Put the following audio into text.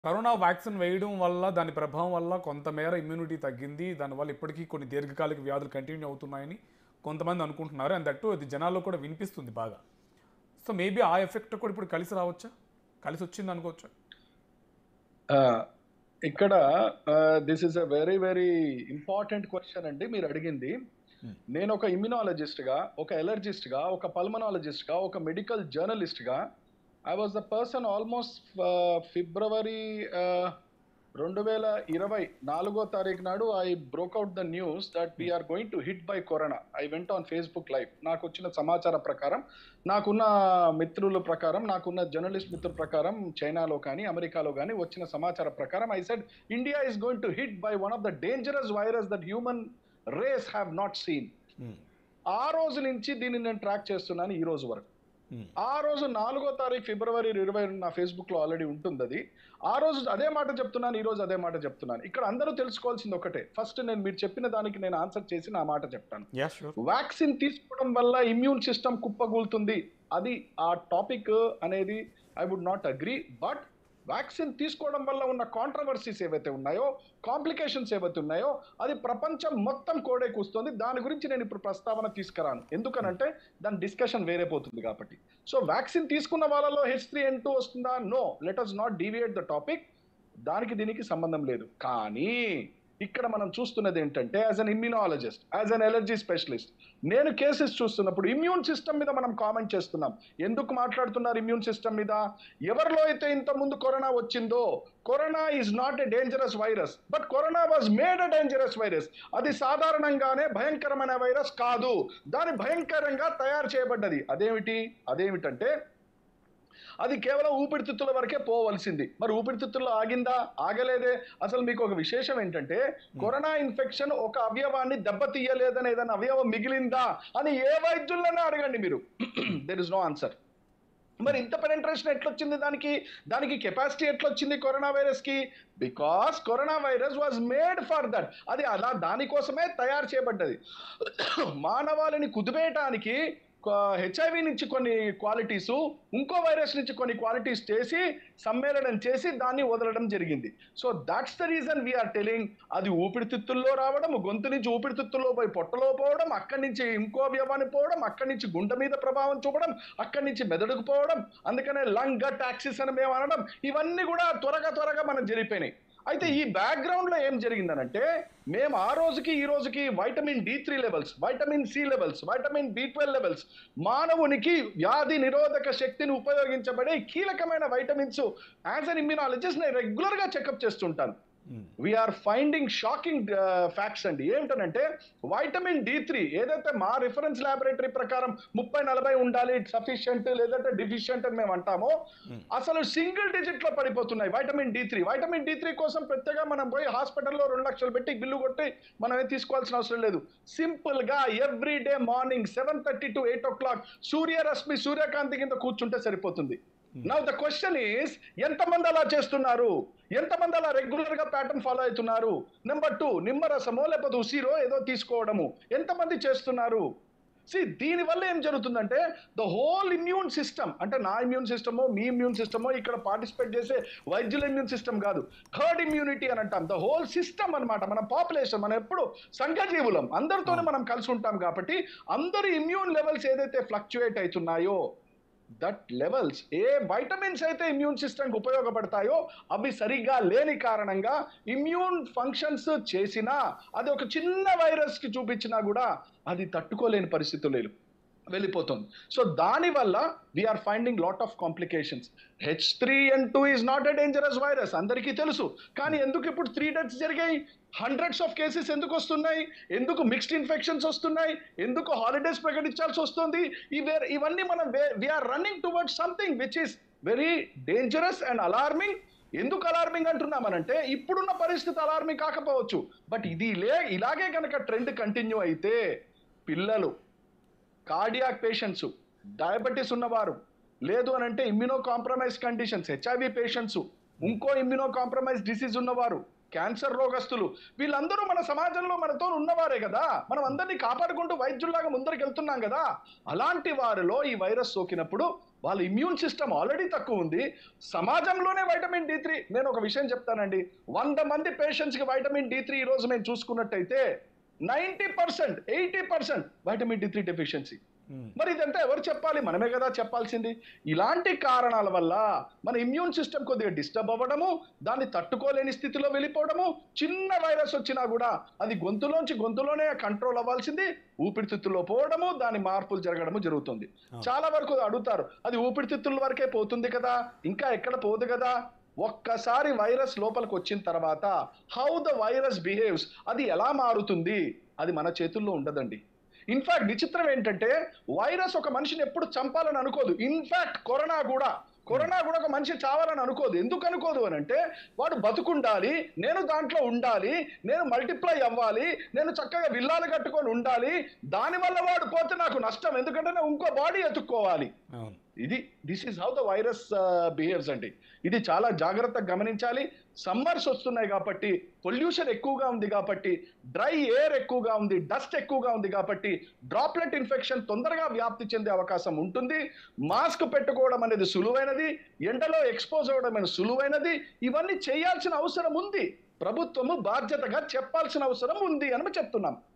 Corona vaccine వేయడం వల్ల దాని ప్రభావం వల్ల కొంతమేర ఇమ్యూనిటీ తగ్గింది దానివల్ల ఇప్పటికీ కొన్ని దీర్ఘకాలిక వ్యాధులు కంటిన్యూ అవుతున్నాయని కొంతమంది అనుకుంటున్నారు అండ్ దట్టు అది జనాల్లో కూడా వినిపిస్తుంది బాగా సో మేబీ ఆ ఎఫెక్ట్ కూడా ఇప్పుడు కలిసి రావచ్చా కలిసి వచ్చింది అనుకోవచ్చా ఇక్కడ this is a very very important question అండి మీరు అడిగింది Hmm. నేను ఒక ఇమ్యునాలజిస్ట్ గా ఒక ఎలర్జిస్ట్ గా ఒక పల్మనాలజిస్ట్ గా ఒక మెడికల్ జర్నలిస్ట్ గా I was the person almost ఫిబ్రవరి రెండు వేల ఇరవై నాలుగో తారీఖు నాడు I broke out the news that we are going to hit by corona I went on Facebook live నాకు వచ్చిన సమాచారం ప్రకారం నాకున్న మిత్రుల ప్రకారం నాకున్న జర్నలిస్ట్ మిత్రుల ప్రకారం చైనాలో కానీ అమెరికాలో కానీ వచ్చిన సమాచారం ప్రకారం I said India is going to hit by one of the dangerous virus that human race have not seen ఆ రోజు నుంచి దీన్ని నేను ట్రాక్ చేస్తున్నాను ఈ రోజు వరకు ఆ రోజు నాలుగో తారీఖు ఫిబ్రవరి ఇరవై నా ఫేస్బుక్ లో ఆల్రెడీ ఉంటుంది అది ఆ రోజు అదే మాట చెప్తున్నాను ఈ రోజు అదే మాట చెప్తున్నాను ఇక్కడ అందరూ తెలుసుకోవాల్సింది ఒకటే ఫస్ట్ నేను మీరు చెప్పిన దానికి నేను ఆన్సర్ చేసి నా మాట చెప్తాను యా షూర్ వ్యాక్సిన్ తీసుకోవడం వల్ల ఇమ్యూన్ సిస్టమ్ కుప్పగూలుతుంది అది ఆ టాపిక్ అనేది I would not agree but vaccine తీసుకోవడం వల్ల ఉన్న కాంట్రవర్సీస్ ఏవైతే ఉన్నాయో కాంప్లికేషన్స్ ఏవైతే ఉన్నాయో అది ప్రపంచం మొత్తం కోడే కూస్తుంది దాని గురించి నేను ఇప్పుడు ప్రస్తావన తీసుకురాను ఎందుకనంటే దాని డిస్కషన్ వేరే పోతుంది కాబట్టి సో వ్యాక్సిన్ తీసుకున్న వాళ్ళలో హెచ్ త్రీ ఎన్ టూ వస్తుందా no let us not deviate the topic దానికి దీనికి సంబంధం లేదు కానీ ఇక్కడ మనం చూస్తున్నది ఏంటంటే as an immunologist as an allergy specialist నేను కేసెస్ చూస్తున్నప్పుడు ఇమ్యూన్ సిస్టమ్ మీద మనం కామెంట్ చేస్తున్నాం ఎందుకు మాట్లాడుతున్నారు ఇమ్యూన్ సిస్టమ్ మీద ఎవరిలో అయితే ఇంత ముందు కరోనా వచ్చిందో corona is not a dangerous virus but corona was made a dangerous virus అది సాధారణంగానే భయంకరమైన వైరస్ కాదు దాని భయంకరంగా తయారు చేయబడ్డది అదేమిటి అదేమిటంటే అది కేవలం ఊపిరితిత్తుల వరకే పోవలసింది మరి ఊపిరితిత్తుల్లో ఆగిందా ఆగలేదే అసలు మీకు ఒక విశేషం ఏంటంటే కరోనా ఇన్ఫెక్షన్ ఒక అవయవాన్ని దెబ్బతీయలేదని ఏదైనా అవయవం మిగిలిందా అని ఏ వైద్యుల్లోనే అడగండి మీరు దెర్ ఇస్ నో ఆన్సర్ మరి ఇంత పెనెంట్రేషన్ ఎట్లొచ్చింది దానికి దానికి కెపాసిటీ ఎట్లొచ్చింది కరోనా వైరస్ కి because corona virus was made for that అది అలా దానికోసమే తయారు చేయబడ్డది మానవాళిని కుదిపేయటానికి హెచ్ఐవి నుంచి కొన్ని క్వాలిటీస్ ఇంకో వైరస్ నుంచి కొన్ని క్వాలిటీస్ చేసి సమ్మేళనం చేసి దాన్ని వదలడం జరిగింది so that's the reason we are telling అది ఊపిరితిత్తుల్లో రావడం గొంతు నుంచి ఊపిరితిత్తుల్లో పోయి పొట్టలో పోవడం అక్కడి నుంచి ఇంకో వ్యవాన్ని పోవడం అక్కడి నుంచి గుండె మీద ప్రభావం చూపడం అక్కడి నుంచి మెదడుకు పోవడం అందుకనే లంగ్ గట్ యాక్సిస్ అని మేము అనడం ఇవన్నీ కూడా త్వరగా త్వరగా మనం జరిగిపోయినాయి అయితే ఈ బ్యాక్గ్రౌండ్ లో ఏం జరిగిందనంటే మేము ఆ రోజుకి ఈ రోజుకి vitamin D three levels vitamin C levels vitamin B twelve levels మానవునికి వ్యాధి నిరోధక శక్తిని ఉపయోగించబడే కీలకమైన వైటమిన్స్ యాజ్ అన్ ఇమ్యూనాలజిస్ట్ నేను రెగ్యులర్ గా చెకప్ చేస్తుంటాను వీఆర్ ఫైండింగ్ షాకింగ్ ఫ్యాక్ట్స్ అండి ఏమిటనంటే వైటమిన్ డి త్రీ ఏదైతే మా రిఫరెన్స్ ల్యాబొరేటరీ ప్రకారం ముప్పై నలభై ఉండాలి సఫిషియంట్ లేదంటే డిఫిషియంట్ అని మేము అంటామో అసలు సింగిల్ డిజిట్ లో పడిపోతున్నాయి vitamin D three vitamin D three కోసం ప్రత్యేకంగా మనం పోయి హాస్పిటల్లో రెండు లక్షలు పెట్టి బిల్లు కొట్టి మనం ఏం తీసుకోవాల్సిన అవసరం లేదు సింపుల్ గా every day morning seven thirty to eight o'clock సూర్యరశ్మి సూర్యకాంతి కింద కూర్చుంటే సరిపోతుంది నౌ ద క్వశ్చన్ ఈస్ ఎంతమంది అలా చేస్తున్నారు ఎంతమంది అలా రెగ్యులర్ గా ప్యాటర్న్ ఫాలో అవుతున్నారు నెంబర్ టూ నిమ్మరసమో లేకపోతే ఉసిరో ఏదో తీసుకోవడము ఎంతమంది చేస్తున్నారు సి దీని వల్ల ఏం జరుగుతుందంటే ద హోల్ ఇమ్యూన్ సిస్టమ్ అంటే నా ఇమ్యూన్ సిస్టమో మీ ఇమ్యూన్ సిస్టమో ఇక్కడ పార్టిసిపేట్ చేసే వైద్యుల ఇమ్యూన్ సిస్టమ్ కాదు హర్డ్ ఇమ్యూనిటీ అని అంటాం ద హోల్ సిస్టమ్ అన్నమాట మన పాపులేషన్ మనం ఎప్పుడు సంఘజీవులం అందరితోనే మనం కలిసి ఉంటాం కాబట్టి అందరి ఇమ్యూన్ లెవెల్స్ ఏదైతే ఫ్లక్చుయేట్ అవుతున్నాయో దట్ లెవెల్స్ ఏ వైటమిన్స్ అయితే ఇమ్యూన్ సిస్టమ్కి ఉపయోగపడతాయో అవి సరిగ్గా లేని కారణంగా ఇమ్యూన్ ఫంక్షన్స్ చేసినా అది ఒక చిన్న వైరస్కి చూపించినా కూడా అది తట్టుకోలేని పరిస్థితులు లేదు వెళ్ళిపోతుంది సో దానివల్ల we are finding lot of complications H three and two is not a dangerous virus అందరికీ తెలుసు కానీ ఎందుకు ఇప్పుడు త్రీ డెత్స్ జరిగాయి హండ్రెడ్స్ ఆఫ్ కేసెస్ ఎందుకు వస్తున్నాయి ఎందుకు మిక్స్డ్ ఇన్ఫెక్షన్స్ వస్తున్నాయి ఎందుకు హాలిడేస్ ప్రకటించాల్సి వస్తుంది ఇవే ఇవన్నీ మనం we are running towards something which is very dangerous and alarming ఎందుకు అలార్మింగ్ అంటున్నామనంటే ఇప్పుడున్న పరిస్థితి అలార్మింగ్ కాకపోవచ్చు బట్ ఇది లే ఇలాగే కనుక ట్రెండ్ కంటిన్యూ అయితే పిల్లలు కార్డియాక్ పేషెంట్స్ డయాబెటీస్ ఉన్నవారు లేదు అని అంటే immuno compromise conditions HIV patients ఇంకో ఇమ్యూనో కాంప్రమైజ్ డిసీజ్ ఉన్నవారు క్యాన్సర్ రోగస్తులు వీళ్ళందరూ మన సమాజంలో మనతో ఉన్నవారే కదా మనం అందరినీ కాపాడుకుంటూ వైద్యుల్లాగా ముందరికి వెళ్తున్నాం కదా అలాంటి వారిలో ఈ వైరస్ సోకినప్పుడు వాళ్ళ ఇమ్యూన్ సిస్టమ్ ఆల్రెడీ తక్కువ ఉంది సమాజంలోనే వైటమిన్ డి త్రీ నేను ఒక విషయం చెప్తానండి వంద మంది పేషెంట్స్కి వైటమిన్ డి త్రీ ఈరోజు మేము చూసుకున్నట్టయితే ninety percent eighty percent vitamin D three deficiency um. మరి ఇదంతా ఎవరు చెప్పాలి మనమే కదా చెప్పాల్సింది ఇలాంటి కారణాల వల్ల మన ఇమ్యూన్ సిస్టమ్ కొద్దిగా డిస్టర్బ్ అవ్వడము దాన్ని తట్టుకోలేని స్థితిలో వెళ్ళిపోవడము చిన్న వైరస్ వచ్చినా కూడా అది గొంతులోంచి గొంతులోనే కంట్రోల్ అవ్వాల్సింది ఊపిరితిత్తుల్లో పోవడము దాని మార్పులు జరగడము జరుగుతుంది చాలా వరకు అడుగుతారు అది ఊపిరితిత్తుల వరకే పోతుంది కదా ఇంకా ఎక్కడ పోదు కదా ఒక్కసారి వైరస్ లోపలికి వచ్చిన తర్వాత హౌ ద వైరస్ బిహేవ్స్ అది ఎలా మారుతుంది అది మన చేతుల్లో ఉండదండి ఇన్ఫాక్ట్ విచిత్రం ఏంటంటే వైరస్ ఒక మనిషిని ఎప్పుడు చంపాలని అనుకోదు ఇన్ఫాక్ట్ కరోనా కూడా కరోనా కూడా ఒక మనిషి చావాలని అనుకోదు ఎందుకు అనుకోదు అని అంటే వాడు బతుకుండాలి నేను దాంట్లో ఉండాలి నేను మల్టిప్లై అవ్వాలి నేను చక్కగా విల్లాలు కట్టుకొని ఉండాలి దానివల్ల వాడు పోతే నాకు నష్టం ఎందుకంటే నేను ఇంకో బాడీ ఎత్తుక్కోవాలి అవును ఇది this is how the virus behaves అండి ఇది చాలా జాగ్రత్తగా గమనించాలి సమ్మర్స్ వస్తున్నాయి కాబట్టి పొల్యూషన్ ఎక్కువగా ఉంది కాబట్టి డ్రై ఎయిర్ ఎక్కువగా ఉంది డస్ట్ ఎక్కువగా ఉంది కాబట్టి డ్రాప్లెట్ ఇన్ఫెక్షన్ తొందరగా వ్యాప్తి చెందే అవకాశం ఉంటుంది మాస్క్ పెట్టుకోవడం అనేది సులువైనది ఎండలో ఎక్స్పోజ్ అవ్వడం అనేది సులువైనది ఇవన్నీ చేయాల్సిన అవసరం ఉంది ప్రభుత్వము బాధ్యతగా చెప్పాల్సిన అవసరం ఉంది అని చెప్తున్నాం